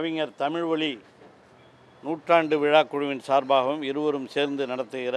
கவிஞர் தமிழ்வழி நூற்றாண்டு விழா குழுவின் சார்பாகவும் இருவரும் சேர்ந்து நடத்துகிற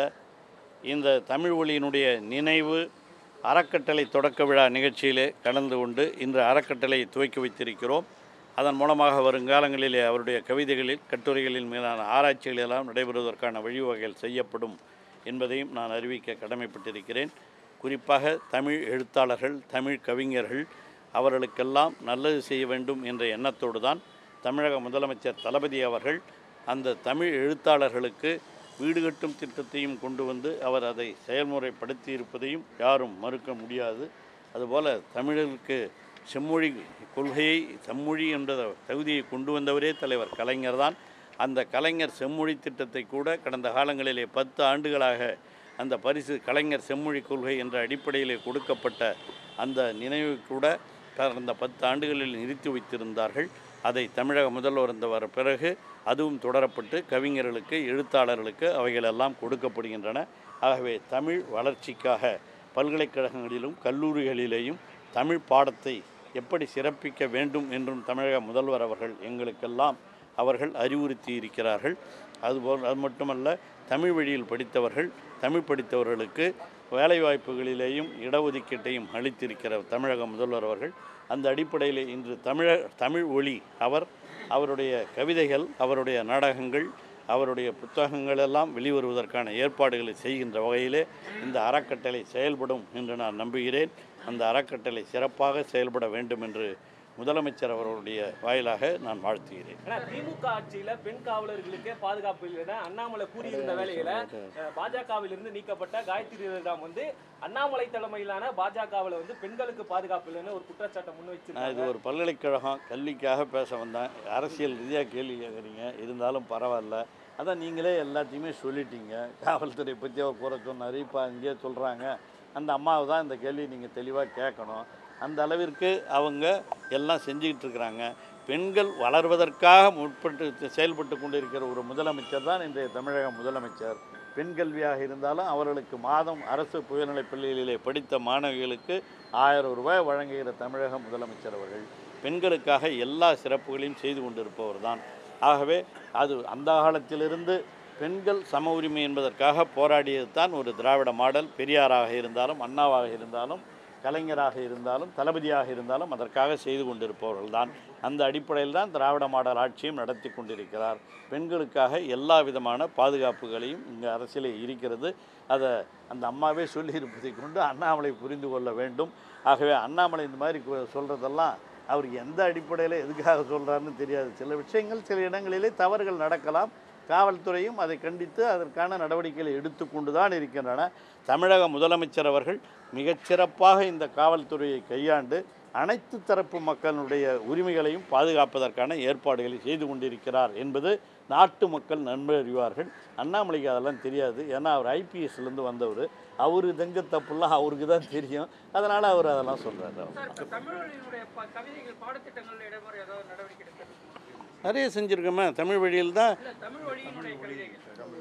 இந்த தமிழ் ஒளியினுடைய நினைவு அறக்கட்டளை தொடக்க விழா நிகழ்ச்சியிலே கலந்து கொண்டு இன்று அறக்கட்டளை துவக்கி வைத்திருக்கிறோம் அதன் மூலமாக வருங்காலங்களிலே அவருடைய கவிதைகளில் கட்டுரைகளின் மீதான ஆராய்ச்சிகள் எல்லாம் நடைபெறுவதற்கான வழிவகைகள் செய்யப்படும் என்பதையும் நான் அறிவிக்க கடமைப்பட்டிருக்கிறேன் குறிப்பாக தமிழ் எழுத்தாளர்கள் தமிழ் கவிஞர்கள் அவர்களுக்கெல்லாம் நல்லது செய்ய வேண்டும் என்ற எண்ணத்தோடு தான் தமிழக முதலமைச்சர் தளபதி அவர்கள் அந்த தமிழ் எழுத்தாளர்களுக்கு வீடு கட்டும் திட்டத்தையும் கொண்டு வந்து அவர் அதை செயல்முறைப்படுத்தி இருப்பதையும் யாரும் மறுக்க முடியாது அதுபோல் தமிழர்களுக்கு செம்மொழி கொள்கையை செம்மொழி என்ற தகுதியை கொண்டு வந்தவரே தலைவர் கலைஞர் தான் அந்த கலைஞர் செம்மொழி திட்டத்தை கூட கடந்த காலங்களிலே பத்து ஆண்டுகளாக அந்த பரிசு கலைஞர் செம்மொழி கொள்கை என்ற அடிப்படையிலே கொடுக்கப்பட்ட அந்த நினைவு கூட கடந்த பத்து ஆண்டுகளில் நிறுத்தி வைத்திருந்தார்கள் அதை தமிழக முதல்வர் வந்த வர பிறகு அதுவும் தொடரப்பட்டு கவிஞர்களுக்கு எழுத்தாளர்களுக்கு அவைகளெல்லாம் கொடுக்கப்படுகின்றன ஆகவே தமிழ் வளர்ச்சிக்காக பல்கலைக்கழகங்களிலும் கல்லூரிகளிலேயும் தமிழ் பாடத்தை எப்படி சிறப்பிக்க வேண்டும் என்றும் தமிழக முதல்வர் அவர்கள் எங்களுக்கெல்லாம் அவர்கள் அறிவுறுத்தி இருக்கிறார்கள் அதுபோல் அது மட்டுமல்ல தமிழ் வழியில் படித்தவர்கள் தமிழ் படித்தவர்களுக்கு வேலைவாய்ப்புகளிலேயும் இடஒதுக்கீட்டையும் அளித்திருக்கிற தமிழக முதல்வர் அவர்கள் அந்த அடிப்படையில் இன்று தமிழ தமிழ் ஒளி அவர் அவருடைய கவிதைகள் அவருடைய நாடகங்கள் அவருடைய புத்தகங்கள் எல்லாம் வெளிவருவதற்கான ஏற்பாடுகளை செய்கின்ற வகையிலே இந்த அறக்கட்டளை செயல்படும் என்று நான் நம்புகிறேன் அந்த அறக்கட்டளை சிறப்பாக செயல்பட வேண்டும் என்று முதலமைச்சர் அவர்களுடைய வாயிலாக நான் வாழ்த்துகிறேன் ஆனா திமுக ஆட்சியில பெண் காவலர்களுக்கே பாதுகாப்பு இல்லைன்னு அண்ணாமலை கூறியிருந்த வேளையில அஹ், பாஜகவிலிருந்து நீக்கப்பட்ட காயத்ரி ரகுராம் வந்து அண்ணாமலை தலைமையிலான பாஜகவில் வந்து பெண்களுக்கு பாதுகாப்பு இல்லைன்னு ஒரு குற்றச்சாட்டை முன் நான் இது வச்சிருக்காங்க ஒரு பல்கலைக்கழகம் கல்விக்காக பேச வந்தேன் அரசியல் ரீதியாக கேள்வி கேட்குறீங்க இருந்தாலும் பரவாயில்ல அதான் நீங்களே எல்லாத்தையுமே சொல்லிட்டீங்க காவல்துறை பற்றி அவர் கூற சொன்னார் இப்போ அங்கேயே சொல்கிறாங்க அந்த அம்மாவை தான் இந்த கேள்வி நீங்கள் தெளிவாக கேட்கணும் அந்த அளவிற்கு அவங்க எல்லாம் செஞ்சுக்கிட்டு இருக்கிறாங்க பெண்கள் வளர்வதற்காக முற்பட்டு செயல்பட்டு கொண்டிருக்கிற ஒரு முதலமைச்சர் தான் இன்றைய தமிழக முதலமைச்சர் பெண் கல்வியாக இருந்தாலும் அவர்களுக்கு மாதம் அரசு உயர்நிலைப் பள்ளிகளிலே படித்த மாணவிகளுக்கு ஆயிரம் ரூபாய் வழங்குகிற தமிழக முதலமைச்சர் அவர்கள் பெண்களுக்காக எல்லா சிறப்புகளையும் செய்து கொண்டிருப்பவர் தான் ஆகவே அது அந்த காலத்திலிருந்து பெண்கள் சம உரிமை என்பதற்காக போராடியது தான் ஒரு திராவிட மாடல் பெரியாராக இருந்தாலும் அண்ணாவாக இருந்தாலும் கலைஞராக இருந்தாலும் தளபதியாக இருந்தாலும் அதற்காக செய்து கொண்டிருப்பவர்கள் தான் அந்த அடிப்படையில் தான் திராவிட மாடல் ஆட்சியும் நடத்தி கொண்டிருக்கிறார் பெண்களுக்காக எல்லா விதமான பாதுகாப்புகளையும் இங்கே அரசியலே இருக்கிறது அதை அந்த அம்மாவே சொல்லியிருப்பதை கொண்டு அண்ணாமலை புரிந்து கொள்ள வேண்டும் ஆகவே அண்ணாமலை இந்த மாதிரி கு- சொல்றதெல்லாம் அவர் எந்த அடிப்படையில் எதுக்காக சொல்கிறாருன்னு தெரியாது சில விஷயங்கள் சில இடங்களிலே தவறுகள் நடக்கலாம் காவல்துறையும் அதை கண்டித்து அதற்கான நடவடிக்கைகளை எடுத்துக்கொண்டு தான் இருக்கின்றன தமிழக முதலமைச்சர் அவர்கள் மிகச்சிறப்பாக இந்த காவல்துறையை கையாண்டு அனைத்து தரப்பு மக்களுடைய உரிமைகளையும் பாதுகாப்பதற்கான ஏற்பாடுகளை செய்து கொண்டிருக்கிறார் என்பது நாட்டு மக்கள் நன்கு அறிவார்கள் அண்ணாமலைக்கு அதெல்லாம் தெரியாது ஏன்னா அவர் ஐபிஎஸ்லேருந்து வந்தவர் அவரு தங்க தப்புலாம் அவருக்கு தான் தெரியும் அதனால் அவர் அதெல்லாம் சொல்கிறார் சார் தமிழர்களுடைய ப- கவிதைகள் பாடத்திட்டங்களில் இடம்பெற ஏதாவது நடவடிக்கை எடுக்கிறது நிறைய செஞ்சுருக்கோமே தமிழ் வழியில் தான் இல்ல தமிழ் வழியினுடைய கவிதைகள்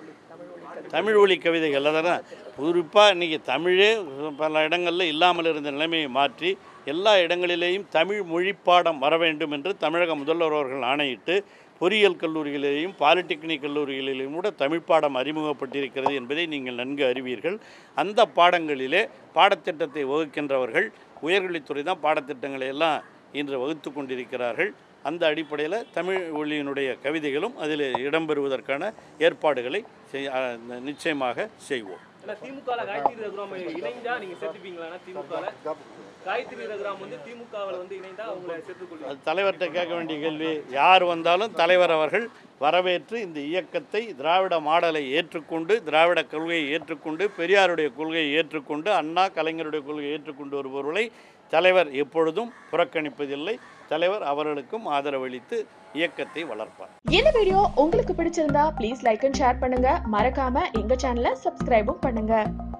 தமிழ் ஒலி கவிதைகள் அதான் குறிப்பாக இன்றைக்கி தமிழே பல இடங்களில் இல்லாமல் இருந்த நிலைமையை மாற்றி எல்லா இடங்களிலேயும் தமிழ் மொழிப்பாடம் வர வேண்டும் என்று தமிழக முதல்வர் அவர்கள் ஆணையிட்டு பொறியியல் கல்லூரிகளிலேயும் பாலிடெக்னிக் கல்லூரிகளிலேயும் கூட தமிழ் பாடம் அறிமுகப்பட்டிருக்கிறது என்பதை நீங்கள் நன்கு அறிவீர்கள் அந்த பாடங்களிலே பாடத்திட்டத்தை வகுக்கின்றவர்கள் உயர்கல்வித்துறை தான் பாடத்திட்டங்களை எல்லாம் இன்று வகுத்து கொண்டிருக்கிறார்கள் அந்த அடிப்படையில் தமிழ் ஒளியினுடைய கவிதைகளும் அதில் இடம்பெறுவதற்கான ஏற்பாடுகளை செய் அ, நிச்சயமாக செய்வோம் இல்ல திமுக காயத்ரி ரகுராம் இணைந்தா நீங்க சேர்த்துப்பீங்களா திமுக காயத்ரி ரகுராம் வந்து திமுகவில் வந்து இணைந்தா அவங்களை சேர்த்துக்கொள்வீங்க அது தலைவர்கிட்ட கேட்க வேண்டிய கேள்வி யார் வந்தாலும் தலைவர் அவர்கள் வரவேற்று இந்த இயக்கத்தை திராவிட மாடலை ஏற்றுக்கொண்டு திராவிட கொள்கையை ஏற்றுக்கொண்டு பெரியாருடைய கொள்கையை ஏற்றுக்கொண்டு அண்ணா கலைஞருடைய கொள்கையை ஏற்றுக்கொண்டு வருபவர்களை தலைவர் எப்பொழுதும் புறக்கணிப்பதில்லை தலைவர் அவர்களுக்கும் ஆதரவளித்து இயக்கத்தை வளர்ப்பார் இந்த வீடியோ உங்களுக்கு பிடிச்சிருந்தா ப்ளீஸ் லைக் அண்ட் ஷேர் பண்ணுங்க மறக்காம எங்க சேனலை சப்ஸ்கிரைபும் பண்ணுங்க